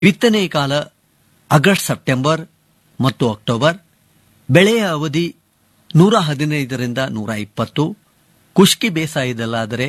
ಬಿತ್ತನೆ ಕಾಲ August September ಮತ್ತು ಅಕ್ಟೋಬರ್ ಬೆಳೆಯ ಅವಧಿ ನೂರ ಹದಿನೈದರಿಂದ ನೂರ ಇಪ್ಪತ್ತು ಕುಷ್ಕಿ ಬೇಸಾಯದಲ್ಲಾದರೆ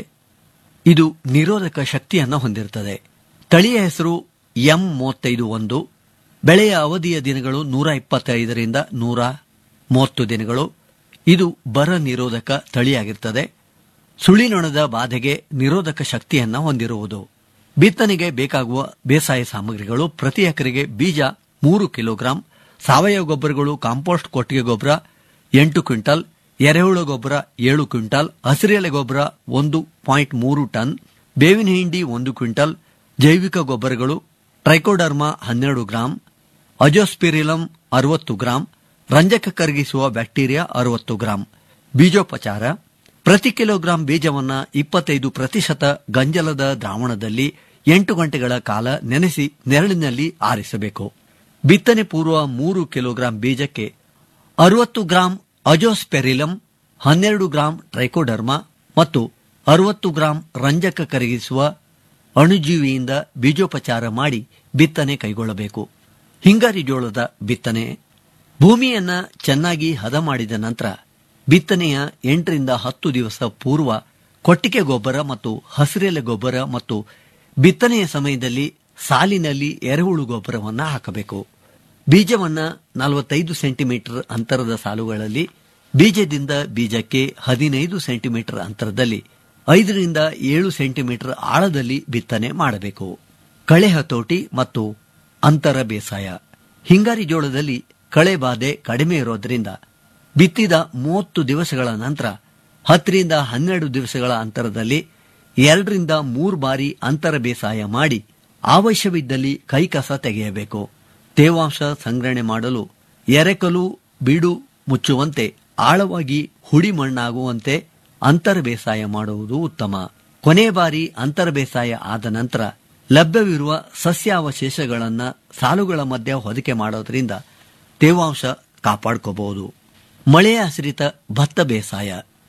ಇದು ನಿರೋಧಕ ಶಕ್ತಿಯನ್ನು ಹೊಂದಿರುತ್ತದೆ ತಳಿಯ ಹೆಸರು ಎಂ ಮೂವತ್ತೈದು ಒಂದು ಬೆಳೆಯ ಅವಧಿಯ ದಿನಗಳು ನೂರ ಇಪ್ಪತ್ತೈದರಿಂದ ನೂರ ಮೂವತ್ತು ದಿನಗಳು ಇದು ಬರ ನಿರೋಧಕ ತಳಿಯಾಗಿರುತ್ತದೆ ಸುಳಿನೊಣದ ಬಾಧೆಗೆ ನಿರೋಧಕ ಶಕ್ತಿಯನ್ನು ಹೊಂದಿರುವುದು ಬಿತ್ತನೆಗೆ ಬೇಕಾಗುವ ಬೇಸಾಯ ಸಾಮಗ್ರಿಗಳು ಪ್ರತಿ ಎಕರೆಗೆ ಬೀಜ ಮೂರು ಕಿಲೋಗ್ರಾಂ ಸಾವಯವ ಗೊಬ್ಬರಗಳು ಕಾಂಪೋಸ್ಟ್ ಕೊಟ್ಟಿಗೆ ಗೊಬ್ಬರ ಎಂಟು ಕ್ವಿಂಟಲ್ ಎರೆಹುಳು ಗೊಬ್ಬರ ಏಳು ಕ್ವಿಂಟಲ್ ಹಸಿರೆಲೆ ಗೊಬ್ಬರ ಒಂದು ಪಾಯಿಂಟ್ ಮೂರು ಟನ್ ಬೇವಿನ ಹಿಂಡಿ ಒಂದು ಕ್ವಿಂಟಲ್ ಜೈವಿಕ ಗೊಬ್ಬರಗಳು ಟ್ರೈಕೋಡರ್ಮಾ ಹನ್ನೆರಡು ಗ್ರಾಂ ಅಜೋಸ್ಪಿರಿಲಂ ಅರವತ್ತು ಗ್ರಾಂ ರಂಜಕ ಕರಗಿಸುವ ಬ್ಯಾಕ್ಟೀರಿಯಾ ಅರವತ್ತು ಗ್ರಾಂ ಬೀಜೋಪಚಾರ ಪ್ರತಿ ಕಿಲೋಗ್ರಾಂ ಬೀಜವನ್ನ ಇಪ್ಪತ್ತೈದು ಪ್ರತಿಶತ ಗಂಜಲದ ದ್ರಾವಣದಲ್ಲಿ ಎಂಟು ಗಂಟೆಗಳ ಕಾಲ ನೆನೆಸಿ ನೆರಳಿನಲ್ಲಿ ಆರಿಸಬೇಕು ಬಿತ್ತನೆ ಪೂರ್ವ ಮೂರು ಕಿಲೋಗ್ರಾಂ ಬೀಜಕ್ಕೆ ಅರವತ್ತು ಗ್ರಾಂ ಅಜೋಸ್ಪೆರಿಲಂ ಹನ್ನೆರಡು ಗ್ರಾಂ ಟ್ರೈಕೋಡರ್ಮಾ ಮತ್ತು ಅರವತ್ತು ಗ್ರಾಂ ರಂಜಕ ಕರಗಿಸುವ ಅಣುಜೀವಿಯಿಂದ ಬೀಜೋಪಚಾರ ಮಾಡಿ ಬಿತ್ತನೆ ಕೈಗೊಳ್ಳಬೇಕು ಹಿಂಗಾರಿ ಜೋಳದ ಬಿತ್ತನೆ ಭೂಮಿಯನ್ನ ಚೆನ್ನಾಗಿ ಹದ ಮಾಡಿದ ನಂತರ ಬಿತ್ತನೆಯ ಎಂಟರಿಂದ ಹತ್ತು ದಿವಸ ಪೂರ್ವ ಕೊಟ್ಟಿಗೆ ಗೊಬ್ಬರ ಮತ್ತು ಹಸಿರೆಲೆ ಗೊಬ್ಬರ ಮತ್ತು ಬಿತ್ತನೆಯ ಸಮಯದಲ್ಲಿ ಸಾಲಿನಲ್ಲಿ ಎರೆಹುಳು ಗೊಬ್ಬರವನ್ನು ಹಾಕಬೇಕು ಬೀಜವನ್ನ ನಲವತ್ತೈದು ಸೆಂಟಿಮೀಟರ್ ಅಂತರದ ಸಾಲುಗಳಲ್ಲಿ ಬೀಜದಿಂದ ಬೀಜಕ್ಕೆ ಹದಿನೈದು ಸೆಂಟಿಮೀಟರ್ ಅಂತರದಲ್ಲಿ ಐದರಿಂದ ಏಳು ಸೆಂಟಿಮೀಟರ್ ಆಳದಲ್ಲಿ ಬಿತ್ತನೆ ಮಾಡಬೇಕು ಕಳೆ ಹತೋಟಿ ಮತ್ತು ಅಂತರ ಬೇಸಾಯ ಹಿಂಗಾರಿ ಜೋಳದಲ್ಲಿ ಕಳೆ ಬಾಧೆ ಕಡಿಮೆ ಇರೋದ್ರಿಂದ ಬಿತ್ತಿದ ಮೂವತ್ತು ದಿವಸಗಳ ನಂತರ ಹತ್ತರಿಂದ ಹನ್ನೆರಡು ದಿವಸಗಳ ಅಂತರದಲ್ಲಿ ಎರಡರಿಂದ ಮೂರು ಬಾರಿ ಅಂತರ ಬೇಸಾಯ ಮಾಡಿ ಅವಶ್ಯವಿದ್ದಲ್ಲಿ ಕೈಕಸ ತೆಗೆಯಬೇಕು ತೇವಾಂಶ ಸಂಗ್ರಹಣೆ ಮಾಡಲು ಎರೆಕಲು ಬೀಡು ಮುಚ್ಚುವಂತೆ ಆಳವಾಗಿ ಹುಡಿ ಮಣ್ಣಾಗುವಂತೆ ಅಂತರ ಬೇಸಾಯ ಮಾಡುವುದು ಉತ್ತಮ ಕೊನೆ ಬಾರಿ ಅಂತರ ಬೇಸಾಯ ಆದ ನಂತರ ಲಭ್ಯವಿರುವ ಸಸ್ಯಾವಶೇಷಗಳನ್ನು ಸಾಲುಗಳ ಮಧ್ಯೆ ಹೊದಿಕೆ ಮಾಡೋದ್ರಿಂದ ತೇವಾಂಶ ಕಾಪಾಡ್ಕೋಬಹುದು ಮಳೆಯ ಆಶ್ರಿತ ಭತ್ತ ಬೇಸಾಯ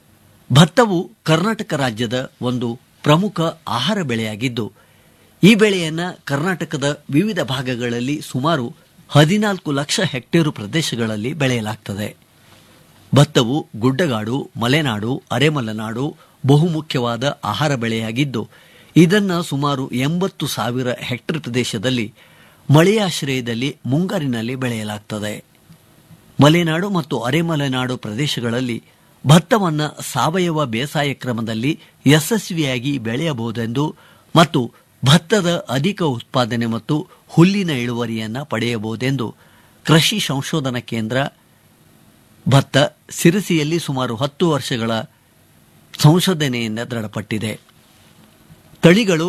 ಭತ್ತವು ಕರ್ನಾಟಕ ರಾಜ್ಯದ ಒಂದು ಪ್ರಮುಖ ಆಹಾರ ಬೆಳೆಯಾಗಿದ್ದು ಈ ಬೆಳೆಯನ್ನ ಕರ್ನಾಟಕದ ವಿವಿಧ ಭಾಗಗಳಲ್ಲಿ ಸುಮಾರು ಹದಿನಾಲ್ಕು ಲಕ್ಷ ಹೆಕ್ಟೇರು ಪ್ರದೇಶಗಳಲ್ಲಿ ಬೆಳೆಯಲಾಗ್ತದೆ ಭತ್ತವು ಗುಡ್ಡಗಾಡು ಮಲೆನಾಡು ಅರೆಮಲೆನಾಡು ಬಹುಮುಖ್ಯವಾದ ಆಹಾರ ಬೆಳೆಯಾಗಿದ್ದು ಇದನ್ನು ಸುಮಾರು ಎಂಬತ್ತು ಸಾವಿರ ಹೆಕ್ಟೇರ್ ಪ್ರದೇಶದಲ್ಲಿ ಮಳೆಯಾಶ್ರಯದಲ್ಲಿ ಮುಂಗಾರಿನಲ್ಲಿ ಬೆಳೆಯಲಾಗ್ತದೆ ಮಲೆನಾಡು ಮತ್ತು ಅರೆಮಲೆನಾಡು ಪ್ರದೇಶಗಳಲ್ಲಿ ಭತ್ತವನ್ನು ಸಾವಯವ ಬೇಸಾಯ ಕ್ರಮದಲ್ಲಿ ಯಶಸ್ವಿಯಾಗಿ ಬೆಳೆಯಬಹುದೆಂದು ಮತ್ತು ಭತ್ತದ ಅಧಿಕ ಉತ್ಪಾದನೆ ಮತ್ತು ಹುಲ್ಲಿನ ಇಳುವರಿಯನ್ನು ಪಡೆಯಬಹುದೆಂದು ಕೃಷಿ ಸಂಶೋಧನಾ ಕೇಂದ್ರ ಭತ್ತ ಸಿರಸಿಯಲ್ಲಿ ಸುಮಾರು ಹತ್ತು ವರ್ಷಗಳ ಸಂಶೋಧನೆಯಿಂದ ದೃಢಪಟ್ಟಿದೆ ತಳಿಗಳು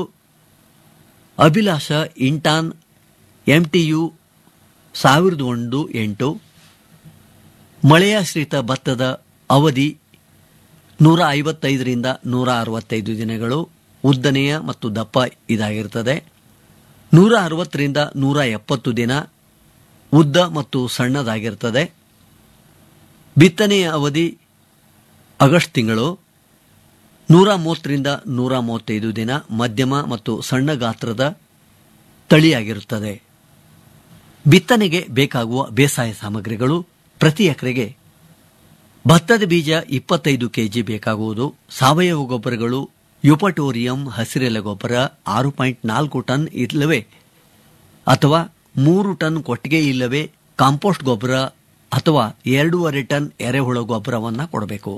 ಅಭಿಲಾಷ ಇಂಟಾನ್ ಎಂಟಿಯು ಸಾವಿರದ ಒಂದು ಎಂಟು ಮಳೆಯಾಶ್ರಿತ ಭತ್ತದ ಅವಧಿ ನೂರ ಐವತ್ತೈದರಿಂದ ನೂರ ಅರವತ್ತೈದು ದಿನಗಳು ಉದ್ದನೆಯ ಮತ್ತು ದಪ್ಪ ಇದಾಗಿರುತ್ತದೆ ನೂರ ಅರವತ್ತರಿಂದ ನೂರ ಎಪ್ಪತ್ತು ದಿನ ಉದ್ದ ಮತ್ತು ಸಣ್ಣದಾಗಿರುತ್ತದೆ ಬಿತ್ತನೆಯ ಅವಧಿ ಆಗಸ್ಟ್ ತಿಂಗಳು ನೂರ ಮೂವತ್ತರಿಂದ ನೂರ ಮೂವತ್ತೈದು ದಿನ ಮಧ್ಯಮ ಮತ್ತು ಸಣ್ಣ ಗಾತ್ರದ ತಳಿಯಾಗಿರುತ್ತದೆ ಬಿತ್ತನೆಗೆ ಬೇಕಾಗುವ ಬೇಸಾಯ ಸಾಮಗ್ರಿಗಳು ಪ್ರತಿ ಎಕರೆಗೆ ಭತ್ತದ ಬೀಜ ಇಪ್ಪತ್ತೈದು ಕೆಜಿ ಬೇಕಾಗುವುದು ಸಾವಯವ ಗೊಬ್ಬರಗಳು ಯುಪಟೋರಿಯಂ ಹಸಿರೆಲೆ ಗೊಬ್ಬರ ಆರು ಪಾಯಿಂಟ್ ನಾಲ್ಕು ಟನ್ ಇಲ್ಲವೇ ಅಥವಾ ಮೂರು ಟನ್ ಕೊಟ್ಟಿಗೆ ಇಲ್ಲವೇ ಕಾಂಪೋಸ್ಟ್ ಗೊಬ್ಬರ ಅಥವಾ ಎರಡೂವರೆ ಟನ್ ಎರೆಹುಳ ಗೊಬ್ಬರವನ್ನು ಕೊಡಬೇಕು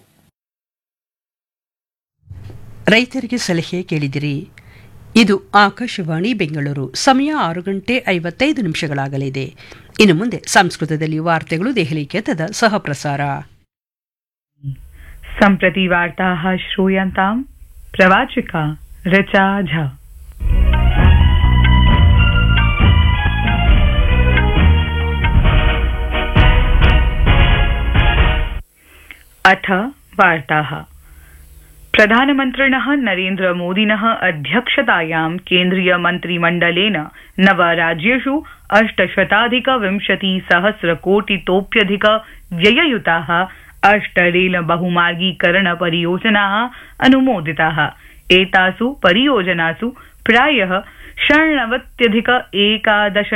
ರೈತರಿಗೆ ಸಲಹೆ ಕೇಳಿದಿರಿ ಇದು ಆಕಾಶವಾಣಿ ಬೆಂಗಳೂರು ಸಮಯ ಆರು ಗಂಟೆ ಐವತ್ತೈದು ನಿಮಿಷಗಳಾಗಲಿದೆ ಇನ್ನು ಮುಂದೆ ಸಂಸ್ಕೃತದಲ್ಲಿ ವಾರ್ತೆಗಳು ದೆಹಲಿ ಕೇತದ ಸಹಪ್ರಸಾರ सम्प्रति वार्ताः श्रूयन्ताम् प्रवाचिका ऋचा झा अथ वार्ताः प्रधानमन्त्रिणः नरेन्द्रमोदिनः अध्यक्षतायां केन्द्रीय मन्त्रिमण्डलेन नव राज्येषु अष्टशताधिक विंशति सहस्रकोटितोप्यधिक व्यययुताः अष्ट रेल बहुमार्गीकरण परियोजनाः अनुमोदिताः एतासु परियोजनासु प्रायः षण्णवत्यधिक एकादश